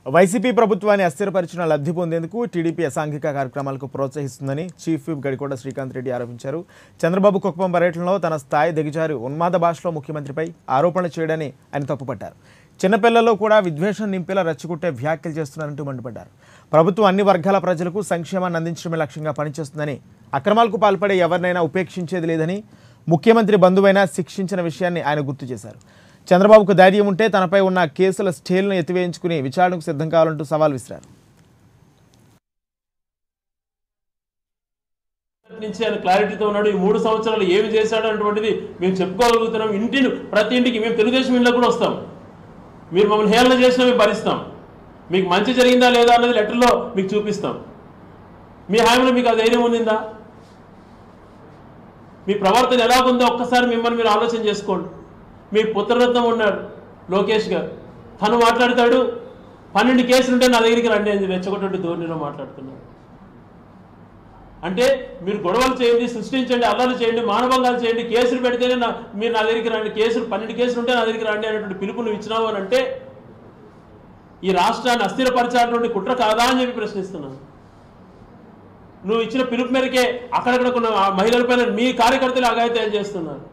YCP ప్రభుత్వాన్ని అస్థిరపరిచిన లబ్ధి పొందేందుకు టీడీపీ అసాంఘిక కార్యక్రమాలకు ప్రోత్సహిస్తుందని చీఫ్ విప్ గడికోట శ్రీకాంత్ రెడ్డి ఆరోపించారు చంద్రబాబు కుప్పం పర్యటనలో తన స్థాయి దిగజారి ఉన్మాద భాషలో ముఖ్యమంత్రిపై ఆరోపణలు చేయడని ఆయన తప్పుపట్టారు చిన్నపిల్లల్లో కూడా విద్వేషం నింపేలా రెచ్చగొట్టే వ్యాఖ్యలు చేస్తున్నారంటూ మండిపడ్డారు ప్రభుత్వం అన్ని వర్గాల ప్రజలకు సంక్షేమాన్ని అందించడమే లక్ష్యంగా పనిచేస్తుందని అక్రమాలకు పాల్పడే ఎవరినైనా ఉపేక్షించేది లేదని ముఖ్యమంత్రి బంధువైనా శిక్షించిన విషయాన్ని ఆయన గుర్తు చేశారు చంద్రబాబుకు ధైర్యం ఉంటే తనపై ఉన్న కేసుల స్టేల్ను ఎత్తివేయించుకుని విచారణకు సిద్ధం కావాలంటూ సవాల్ విసిరారు నుంచి ఆయన క్లారిటీతో ఉన్నాడు ఈ మూడు సంవత్సరాలు ఏమి చేశాడు అటువంటిది మేము చెప్పుకోగలుగుతున్నాం ఇంటిని ప్రతి ఇంటికి మేము తెలుగుదేశం ఇంట్లో కూడా వస్తాం మీరు మమ్మల్ని హేళన చేసినా మేము భరిస్తాం మీకు మంచి జరిగిందా లేదా అన్నది లెటర్లో మీకు చూపిస్తాం మీ హామీలో మీకు ఆ ధైర్యం ఉండిందా మీ ప్రవర్తన ఎలా ఉందో ఒక్కసారి మిమ్మల్ని మీరు ఆలోచన చేసుకోండి మీ పుత్రరత్నం ఉన్నాడు లోకేష్ గారు తను మాట్లాడతాడు పన్నెండు కేసులు ఉంటే నా దగ్గరికి రండి అని రెచ్చగొట్టి ధోరణిలో మాట్లాడుతున్నాడు అంటే మీరు గొడవలు చేయండి సృష్టించండి అల్లర్లు చేయండి మానభంగాలు చేయండి కేసులు పెడితేనే నా మీరు నా దగ్గరికి రండి కేసులు పన్నెండు కేసులు ఉంటే నా దగ్గరికి రండి అనేటువంటి పిలుపు నువ్వు ఇచ్చినావు అని అంటే ఈ రాష్ట్రాన్ని అస్థిరపరచాలటువంటి కుట్ర కాదా అని చెప్పి ప్రశ్నిస్తున్నాను నువ్వు ఇచ్చిన పిలుపు మేరకే అక్కడక్కడ కొన్ని ఆ మహిళలపైన మీ కార్యకర్తలు అఘాయిత్యాలు చేస్తున్నారు